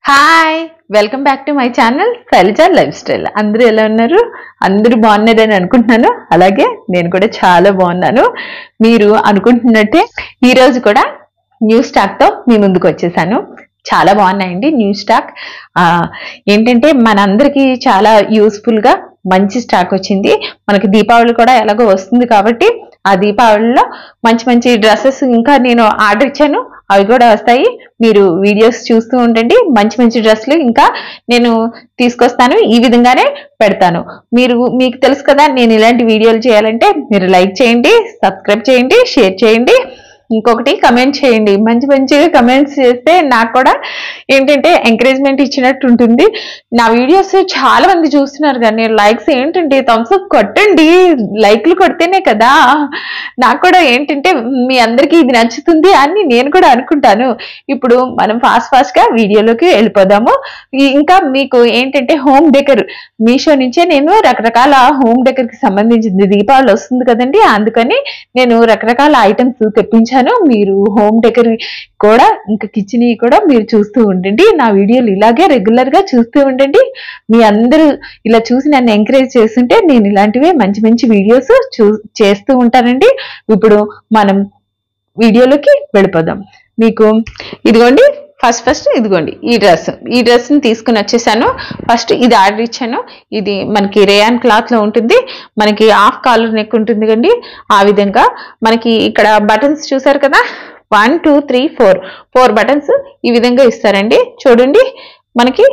hi welcome back to my channel Shailaja lifestyle అందరూ ఎలా ఉన్నారు అందరూ బాగున్నారని అనుకుంటున్నాను అలాగే నేను కూడా చాలా బాగున్నాను మీరు అనుకుంటున్నట్టే ఈ రోజు కూడా న్యూ స్టాక్ తో మీ ముందుకు వచ్చేసాను చాలా బాగున్నాయండి న్యూ స్టాక్ ఆ, ఏంటంటే మనందరికీ చాలా యూస్ఫుల్ గా మంచి స్టాక్ వచ్చింది మనకి దీపావళి కూడా ఎలాగో వస్తుంది కాబట్టి ఆ దీపావళిలో మంచి మంచి డ్రెస్సెస్ ఇంకా నేను ఆర్డర్ ఇచ్చాను అవి కూడా వస్తాయి మీరు వీడియోస్ చూస్తూ ఉండండి మంచి మంచి డ్రెస్సులు ఇంకా నేను తీసుకొస్తాను ఈ విధంగానే పెడతాను మీరు మీకు తెలుసు కదా నేను ఇలాంటి వీడియోలు చేయాలంటే మీరు లైక్ చేయండి సబ్స్క్రైబ్ చేయండి షేర్ చేయండి ఇంకొకటి కమెంట్ చేయండి మంచి మంచిగా కమెంట్స్ చేస్తే నాకు కూడా ఏంటంటే ఎంకరేజ్మెంట్ ఇచ్చినట్టు ఉంటుంది నా వీడియోస్ చాలా మంది చూస్తున్నారు కానీ లైక్స్ ఏంటంటే థమ్స్ అప్ కొట్టండి లైక్లు కొడితేనే కదా నాకు కూడా ఏంటంటే మీ అందరికీ ఇది నచ్చుతుంది అని నేను కూడా అనుకుంటాను ఇప్పుడు మనం ఫాస్ట్ ఫాస్ట్ గా వీడియోలోకి వెళ్ళిపోదాము ఈ- ఇంకా మీకు ఏంటంటే హోమ్ డెకర్ మీషో నుంచే నేను రకరకాల హోమ్ డెకర్ కి సంబంధించింది దీపావళి వస్తుంది కదండి అందుకని నేను రకరకాల ఐటమ్స్ తెప్పించాను మీరు హోమ్ డెకర్ కూడా ఇంకా కిచెన్ కూడా మీరు చూస్తూ ఉండండి నా వీడియోలు ఇలాగే రెగ్యులర్ గా చూస్తూ ఉండండి మీ అందరూ ఇలా చూసి నన్ను ఎంకరేజ్ చేస్తుంటే నేను ఇలాంటివే మంచి మంచి వీడియోస్ చూ చేస్తూ ఉంటానండి ఇప్పుడు మనం వీడియోలోకి వెళ్ళిపోదాం మీకు ఇదిగోండి ఫస్ట్ ఫస్ట్ ఇదిగోండి ఈ డ్రెస్ ఈ డ్రెస్ ని తీసుకుని వచ్చేసాను ఫస్ట్ ఇది ఆర్డర్ ఇచ్చాను ఇది మనకి రేయాన్ క్లాత్ లో ఉంటుంది మనకి హాఫ్ కాలర్ నెక్ ఉంటుంది కండి ఆ విధంగా మనకి ఇక్కడ బటన్స్ చూసారు కదా one two three four four buttons ఈ విధంగా ఇస్తారండి చూడండి మనకి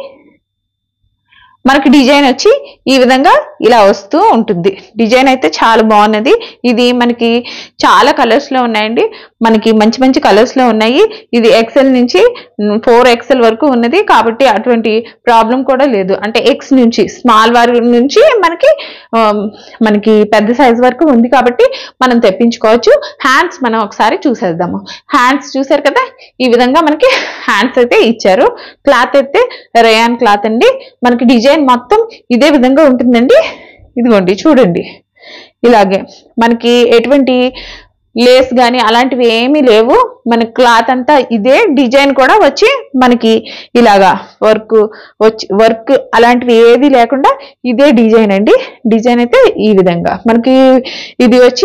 మనకి డిజైన్ వచ్చి ఈ విధంగా ఇలా వస్తూ ఉంటుంది డిజైన్ అయితే చాలా బాగున్నది ఇది మనకి చాలా కలర్స్ లో ఉన్నాయండి మనకి మంచి మంచి కలర్స్ లో ఉన్నాయి ఇది ఎక్సెల్ నుంచి ఫోర్ ఎక్సెల్ వరకు ఉన్నది కాబట్టి అటువంటి ప్రాబ్లం కూడా లేదు అంటే ఎక్స్ నుంచి స్మాల్ వరకు నుంచి మనకి ఆమ్, మనకి పెద్ద సైజ్ వరకు ఉంది కాబట్టి మనం తెప్పించుకోవచ్చు హ్యాండ్స్ మనం ఒకసారి చూసేద్దాము హ్యాండ్స్ చూసారు కదా ఈ విధంగా మనకి హ్యాండ్స్ అయితే ఇచ్చారు క్లాత్ అయితే రేయాన్ క్లాత్ అండి మనకి డిజైన్ మొత్తం ఇదే విధంగా ఉంటుందండి ఇదిగోండి చూడండి ఇలాగే మనకి ఎటువంటి లేస్ కానీ అలాంటివి ఏమీ లేవు మన క్లాత్ అంతా ఇదే డిజైన్ కూడా వచ్చి మనకి ఇలాగా వర్క్ వచ్చి వర్క్ అలాంటివి ఏది లేకుండా ఇదే డిజైన్ అండి డిజైన్ అయితే ఈ విధంగా మనకి ఇది వచ్చి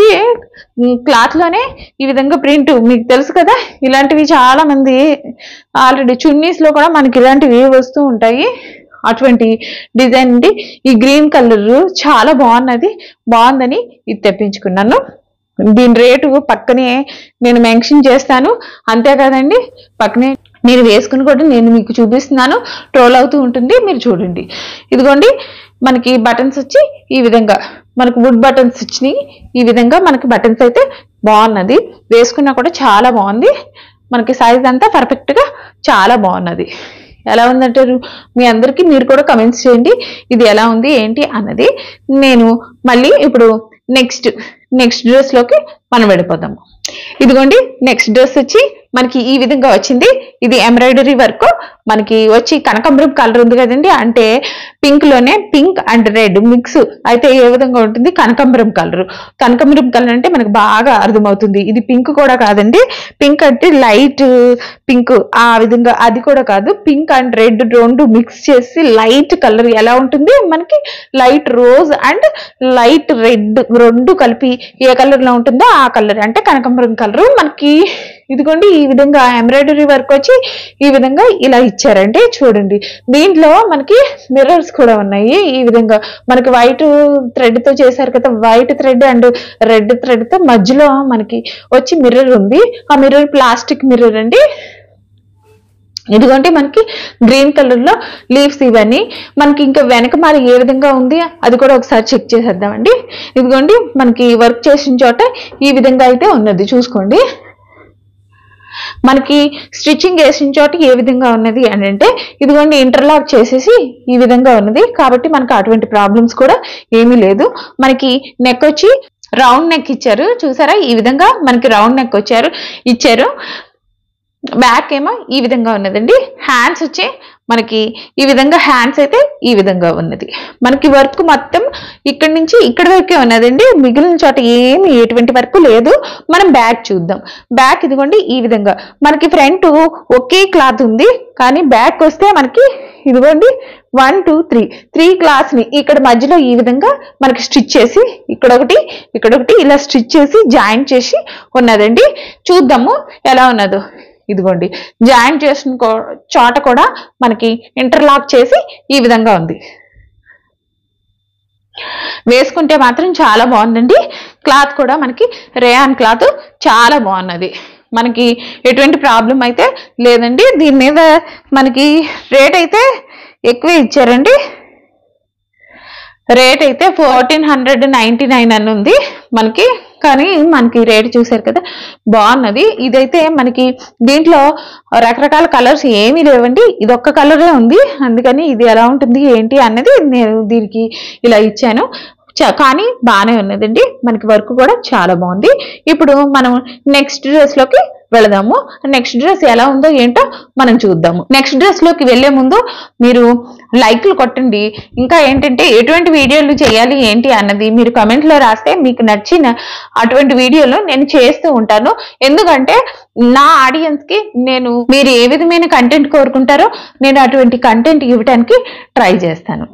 క్లాత్ లోనే ఈ విధంగా ప్రింట్ మీకు తెలుసు కదా ఇలాంటివి చాలా మంది ఆల్రెడీ చున్నీస్ లో కూడా మనకి ఇలాంటివి వస్తూ ఉంటాయి అటువంటి డిజైన్ అండి ఈ గ్రీన్ కలర్ చాలా బాగున్నది బాగుందని ఇది తెప్పించుకున్నాను దీని రేటు పక్కనే నేను మెన్షన్ చేస్తాను అంతేకాదండి పక్కనే నేను వేసుకుని కూడా నేను మీకు చూపిస్తున్నాను ట్రోల్ అవుతూ ఉంటుంది మీరు చూడండి ఇదిగోండి మనకి బటన్స్ వచ్చి ఈ విధంగా మనకు వుడ్ బటన్స్ వచ్చినాయి ఈ విధంగా మనకి బటన్స్ అయితే బాగున్నది వేసుకున్నా కూడా చాలా బాగుంది మనకి సైజ్ అంతా పర్ఫెక్ట్ గా చాలా బాగున్నది ఎలా ఉందంటారు మీ అందరికీ మీరు కూడా కమెంట్స్ చేయండి ఇది ఎలా ఉంది ఏంటి అన్నది నేను మళ్ళీ ఇప్పుడు నెక్స్ట్ నెక్స్ట్ డ్రెస్ లోకి మనం వెళ్ళిపోదాము ఇదిగోండి నెక్స్ట్ డ్రెస్ వచ్చి మనకి ఈ విధంగా వచ్చింది ఇది ఎంబ్రాయిడరీ వర్క్ మనకి వచ్చి కనకాంబరం కలర్ ఉంది కదండి అంటే పింక్ లోనే పింక్ అండ్ రెడ్ మిక్స్ అయితే ఏ విధంగా ఉంటుంది కనకాంబరం కలర్ కనకాంబరం కలర్ అంటే మనకు బాగా అర్థమవుతుంది ఇది పింక్ కూడా కాదండి పింక్ అంటే లైట్ పింక్ ఆ విధంగా అది కూడా కాదు పింక్ అండ్ రెడ్ రెండు మిక్స్ చేసి లైట్ కలర్ ఎలా ఉంటుంది మనకి light rose and light red రెండు కలిపి ఏ కలర్ లో ఉంటుందో ఆ కలర్ అంటే కనకాంబరం కలర్ మనకి ఇదిగోండి ఈ విధంగా ఎంబ్రాయిడరీ వర్క్ వచ్చి ఈ విధంగా ఇలా ఇచ్చారండి చూడండి దీంట్లో మనకి మిర్రర్స్ కూడా ఉన్నాయి ఈ విధంగా మనకి వైట్ థ్రెడ్ తో చేశారు కదా white thread and red thread తో మధ్యలో మనకి వచ్చి మిర్రర్ ఉంది ఆ మిర్రర్ ప్లాస్టిక్ మిర్రర్ అండి ఇదిగోండి మనకి గ్రీన్ కలర్ లో లీవ్స్ ఇవన్నీ మనకి ఇంకా వెనక మరి ఏ విధంగా ఉంది అది కూడా ఒకసారి చెక్ చేసేద్దామండి ఇదిగోండి మనకి వర్క్ చేసిన చోట ఈ విధంగా అయితే ఉన్నది చూసుకోండి మనకి స్టిచ్చింగ్ వేసిన చోట ఏ విధంగా ఉన్నది అని అంటే ఇదిగోండి ఇంటర్లాక్ చేసేసి ఈ విధంగా ఉన్నది కాబట్టి మనకు అటువంటి ప్రాబ్లమ్స్ కూడా ఏమీ లేదు మనకి నెక్ వచ్చి రౌండ్ నెక్ ఇచ్చారు చూసారా ఈ విధంగా మనకి రౌండ్ నెక్ వచ్చారు ఇచ్చారు బ్యాక్ ఏమో ఈ విధంగా ఉన్నదండి హ్యాండ్స్ వచ్చి మనకి ఈ విధంగా హ్యాండ్స్ అయితే ఈ విధంగా ఉన్నది మనకి వర్క్ మొత్తం ఇక్కడి నుంచి ఇక్కడ వరకే ఉన్నదండి మిగిలిన చోట ఏమి ఎటువంటి వర్క్ లేదు మనం బ్యాక్ చూద్దాం బ్యాక్ ఇదిగోండి ఈ విధంగా మనకి ఫ్రంట్ ఒకే క్లాత్ ఉంది కానీ బ్యాక్ వస్తే మనకి ఇదిగోండి one two three three class ని ఇక్కడ మధ్యలో ఈ విధంగా మనకి స్టిచ్ చేసి ఇక్కడ ఒకటి ఇక్కడ ఒకటి ఇలా స్టిచ్ చేసి జాయింట్ చేసి ఉన్నదండి చూద్దాము ఎలా ఉన్నదో ఇదిగోండి జాయింట్ చేసిన కో- చోట కూడా మనకి ఇంటర్లాక్ చేసి ఈ విధంగా ఉంది వేసుకుంటే మాత్రం చాలా బాగుందండి క్లాత్ కూడా మనకి రేయాన్ క్లాత్ చాలా బాగున్నది మనకి ఎటువంటి ప్రాబ్లం అయితే లేదండి దీని మీద మనకి రేట్ అయితే ఎక్కువే ఇచ్చారండి రేట్ అయితే ఫోర్టీన్ హండ్రెడ్ నైన్టీ నైన్ అని ఉంది మనకి కానీ మనకి రేట్ చూసారు కదా బాగున్నది ఇదైతే మనకి దీంట్లో రకరకాల కలర్స్ ఏమీ లేవండి ఇది ఒక్క కలరే ఉంది అందుకని ఇది ఎలా ఉంటుంది ఏంటి అన్నది నేను దీనికి ఇలా ఇచ్చాను చ- కానీ బాగానే ఉన్నదండి మనకి వర్క్ కూడా చాలా బాగుంది ఇప్పుడు మనం నెక్స్ట్ డ్రెస్ లోకి వెళదాము నెక్స్ట్ డ్రెస్ ఎలా ఉందో ఏంటో మనం చూద్దాము నెక్స్ట్ డ్రెస్ లోకి వెళ్లే ముందు మీరు లైక్లు కొట్టండి ఇంకా ఏంటంటే ఎటువంటి వీడియోలు చేయాలి ఏంటి అన్నది మీరు comment లో రాస్తే మీకు నచ్చిన అటువంటి వీడియోలు నేను చేస్తూ ఉంటాను ఎందుకంటే నా ఆడియన్స్ కి నేను మీరు ఏ విధమైన కంటెంట్ కోరుకుంటారో నేను అటువంటి కంటెంట్ ఇవ్వడానికి ట్రై చేస్తాను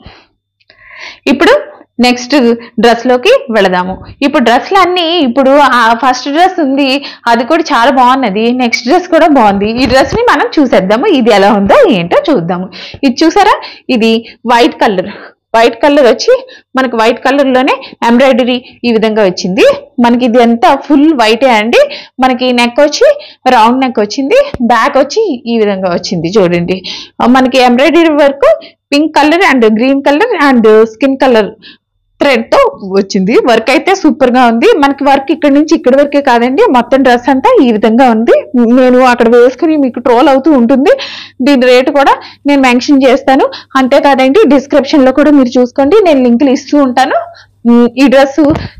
ఇప్పుడు నెక్స్ట్ డ్రెస్ లోకి వెళదాము ఇప్పుడు డ్రెస్లు అన్ని ఇప్పుడు ఆ ఫస్ట్ డ్రెస్ ఉంది అది కూడా చాలా బాగున్నది నెక్స్ట్ డ్రెస్ కూడా బాగుంది ఈ డ్రెస్ ని మనం చూసేద్దాము ఇది ఎలా ఉందో ఏంటో చూద్దాము ఇది చూసారా ఇది వైట్ కలర్ వైట్ కలర్ వచ్చి మనకి వైట్ కలర్ లోనే ఎంబ్రాయిడరీ ఈ విధంగా వచ్చింది మనకి ఇది అంతా ఫుల్ వైటే అండి మనకి నెక్ వచ్చి రౌండ్ నెక్ వచ్చింది బ్యాక్ వచ్చి ఈ విధంగా వచ్చింది చూడండి ఆ, మనకి embroidery work pink colour and green colour and skin colour thread తో వచ్చింది వర్క్ అయితే సూపర్ గా ఉంది మనకి వర్క్ ఇక్కడ నుంచి ఇక్కడ వరకే కాదండి మొత్తం డ్రెస్ అంతా ఈ విధంగా ఉంది నేను అక్కడ వేసుకుని మీకు ట్రోల్ అవుతూ ఉంటుంది దీని రేట్ కూడా నేను మెన్షన్ చేస్తాను అంతేకాదండి డిస్క్రిప్షన్ లో కూడా మీరు చూసుకోండి నేను లింకులు ఇస్తూ ఉంటాను ఉమ్, ఈ డ్రెస్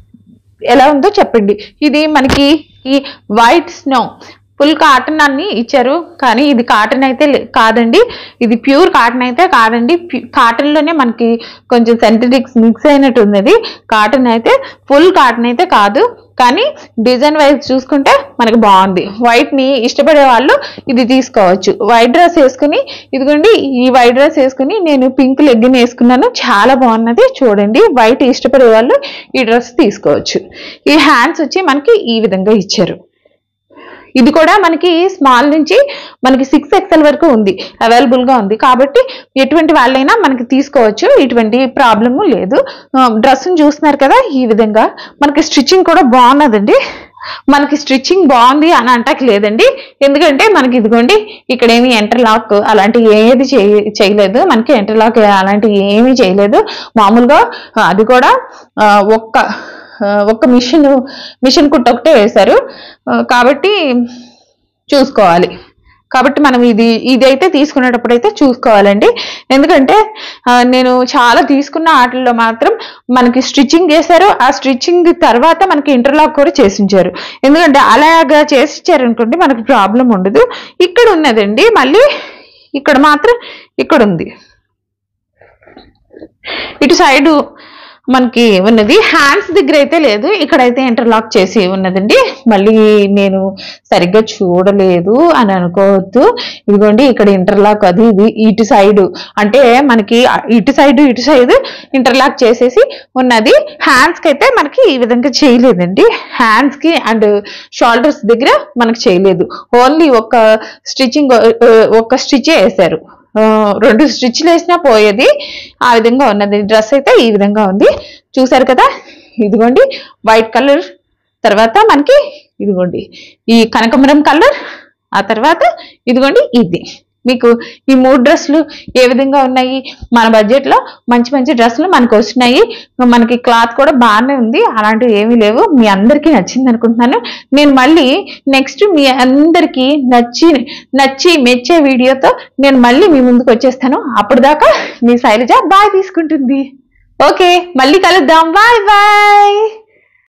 ఎలా ఉందో చెప్పండి ఇది మనకి ఈ వైట్ స్నో ఫుల్ కాటన్ అన్ని ఇచ్చారు కానీ ఇది కాటన్ అయితే లే- కాదండి ఇది ప్యూర్ కాటన్ అయితే కాదండి కాటన్ లోనే మనకి కొంచెం సింథటిక్స్ మిక్స్ అయినట్టు ఉన్నది కాటన్ అయితే ఫుల్ కాటన్ అయితే కాదు కానీ డిజైన్ వైజ్ చూసుకుంటే మనకి బాగుంది వైట్ ని ఇష్టపడే వాళ్ళు ఇది తీసుకోవచ్చు వైట్ డ్రెస్ వేసుకుని ఇదిగోండి ఈ వైట్ డ్రెస్ వేసుకుని నేను పింక్ లెగ్గిన్ వేసుకున్నాను చాలా బాగున్నది చూడండి వైట్ ఇష్టపడే వాళ్ళు ఈ డ్రెస్ తీసుకోవచ్చు ఈ హ్యాండ్స్ వచ్చి మనకి ఈ విధంగా ఇచ్చారు ఇది కూడా మనకి స్మాల్ నుంచి మనకి సిక్స్ ఎక్స్ఎల్ వరకు ఉంది అవైలబుల్ గా ఉంది కాబట్టి ఎటువంటి వాళ్ళైనా మనకి తీసుకోవచ్చు ఇటువంటి ప్రాబ్లము లేదు డ్రెస్ చూస్తున్నారు కదా ఈ విధంగా మనకి స్టిచ్చింగ్ కూడా బాగున్నదండి మనకి స్టిచ్చింగ్ బాగుంది అని అంటాకి లేదండి ఎందుకంటే మనకి ఇదిగోండి ఇక్కడ ఏమి ఎంటర్ లాక్ అలాంటి ఏది చేయ- చేయలేదు మనకి ఎంటర్ లాక్ అలాంటి ఏమీ చేయలేదు మామూలుగా అది కూడా ఆ, ఒక్క ఆ, ఒక్క మిషన్ మిషన్ కుట్ట ఒకటే వేశారు ఆ, కాబట్టి చూసుకోవాలి కాబట్టి మనం ఇది ఇదైతే తీసుకునేటప్పుడు అయితే చూసుకోవాలండి ఎందుకంటే ఆ, నేను చాలా తీసుకున్న ఆటల్లో మాత్రం మనకి స్టిచ్చింగ్ చేశారు ఆ స్టిచ్చింగ్ తర్వాత మనకి ఇంటర్లాక్ కూడా చేసి ఉంచారు ఎందుకంటే అలాగా చేసి ఇచ్చారు అనుకోండి మనకి ప్రాబ్లం ఉండదు ఇక్కడ ఉన్నదండి మళ్ళీ ఇక్కడ మాత్రం ఇక్కడ ఉంది ఇటు సైడు మనకి ఉన్నది హ్యాండ్స్ దగ్గర అయితే లేదు ఇక్కడైతే ఇంటర్లాక్ చేసి ఉన్నదండి మళ్ళీ నేను సరిగ్గా చూడలేదు అని అనుకోవద్దు ఇదిగోండి ఇక్కడ ఇంటర్లాక్ అది ఇది ఇటు సైడ్ అంటే మనకి ఇటు సైడ్ ఇటు సైడ్ ఇంటర్లాక్ చేసేసి ఉన్నది హ్యాండ్స్ కి అయితే మనకి ఈ విధంగా చేయలేదండి హ్యాండ్స్ కి అండ్ షోల్డర్స్ దగ్గర మనకి చేయలేదు ఓన్లీ ఒక స్టిచ్చింగ్ ఒక స్టిచ్ వేశారు ఆ, రెండు స్టిచ్లు వేసినా పోయేది ఆ విధంగా ఉన్నది డ్రెస్ అయితే ఈ విధంగా ఉంది చూసారు కదా ఇదిగోండి వైట్ కలర్ తర్వాత మనకి ఇదిగోండి ఈ కనకమరం కలర్ ఆ తర్వాత ఇదిగోండి ఇది మీకు ఈ మూడు డ్రెస్సులు ఏ విధంగా ఉన్నాయి మన బడ్జెట్ లో మంచి మంచి డ్రెస్సులు మనకు వస్తున్నాయి మనకి క్లాత్ కూడా బాగానే ఉంది అలాంటివి ఏమీ లేవు మీ అందరికీ నచ్చింది అనుకుంటున్నాను నేను మళ్ళీ నెక్స్ట్ మీ అందరికీ నచ్చి నచ్చి మెచ్చే వీడియోతో నేను మళ్ళీ మీ ముందుకు వచ్చేస్తాను అప్పుడు దాకా మీ శైలజ బాయ్ తీసుకుంటుంది ఓకే మళ్ళీ కలుద్దాం బాయ్ బాయ్